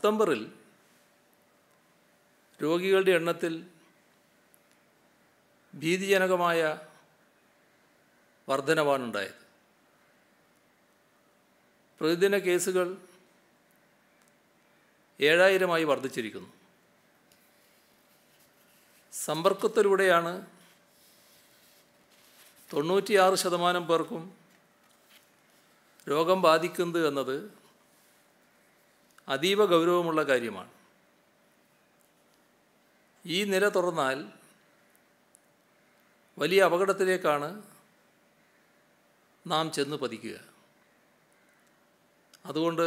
സെപ്റ്റംബറിൽ രോഗികളുടെ എണ്ണത്തിൽ ഭീതിജനകമായ വർധനവാണുണ്ടായത് പ്രതിദിന കേസുകൾ ഏഴായിരമായി വർദ്ധിച്ചിരിക്കുന്നു സമ്പർക്കത്തിലൂടെയാണ് തൊണ്ണൂറ്റിയാറ് ശതമാനം പേർക്കും രോഗം ബാധിക്കുന്നത് എന്നത് അതീവ ഗൗരവമുള്ള കാര്യമാണ് ഈ നില തുറന്നാൽ വലിയ അപകടത്തിലേക്കാണ് നാം ചെന്ന് പതിക്കുക അതുകൊണ്ട്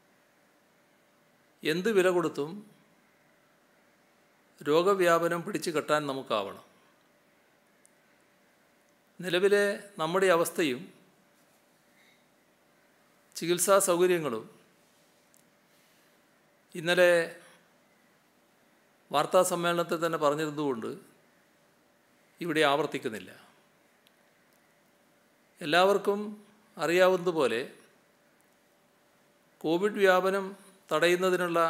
എന്ത് വില കൊടുത്തും രോഗവ്യാപനം പിടിച്ചു കെട്ടാൻ നമുക്കാവണം നിലവിലെ നമ്മുടെ അവസ്ഥയും ചികിത്സാ സൗകര്യങ്ങളും ഇന്നലെ വാർത്താ സമ്മേളനത്തിൽ തന്നെ പറഞ്ഞിരുന്നുകൊണ്ട് ഇവിടെ ആവർത്തിക്കുന്നില്ല എല്ലാവർക്കും അറിയാവുന്നതുപോലെ കോവിഡ് വ്യാപനം തടയുന്നതിനുള്ള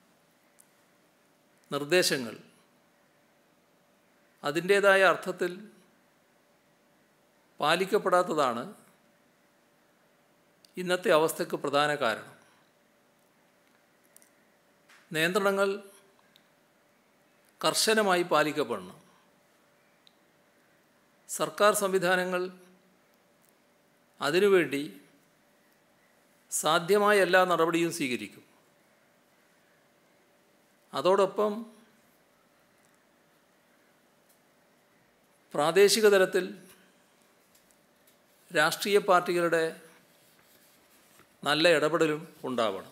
നിർദ്ദേശങ്ങൾ അതിൻ്റേതായ അർത്ഥത്തിൽ പാലിക്കപ്പെടാത്തതാണ് ഇന്നത്തെ അവസ്ഥയ്ക്ക് പ്രധാന കാരണം നിയന്ത്രണങ്ങൾ കർശനമായി പാലിക്കപ്പെടണം സർക്കാർ സംവിധാനങ്ങൾ അതിനുവേണ്ടി സാധ്യമായ എല്ലാ നടപടിയും സ്വീകരിക്കും അതോടൊപ്പം പ്രാദേശിക തലത്തിൽ രാഷ്ട്രീയ പാർട്ടികളുടെ നല്ല ഇടപെടലും ഉണ്ടാവണം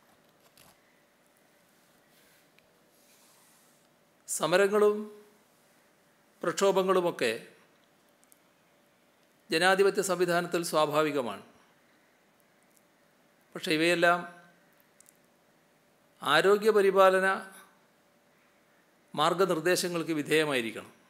സമരങ്ങളും പ്രക്ഷോഭങ്ങളുമൊക്കെ ജനാധിപത്യ സംവിധാനത്തിൽ സ്വാഭാവികമാണ് പക്ഷേ ഇവയെല്ലാം ആരോഗ്യ പരിപാലന മാർഗനിർദ്ദേശങ്ങൾക്ക് വിധേയമായിരിക്കണം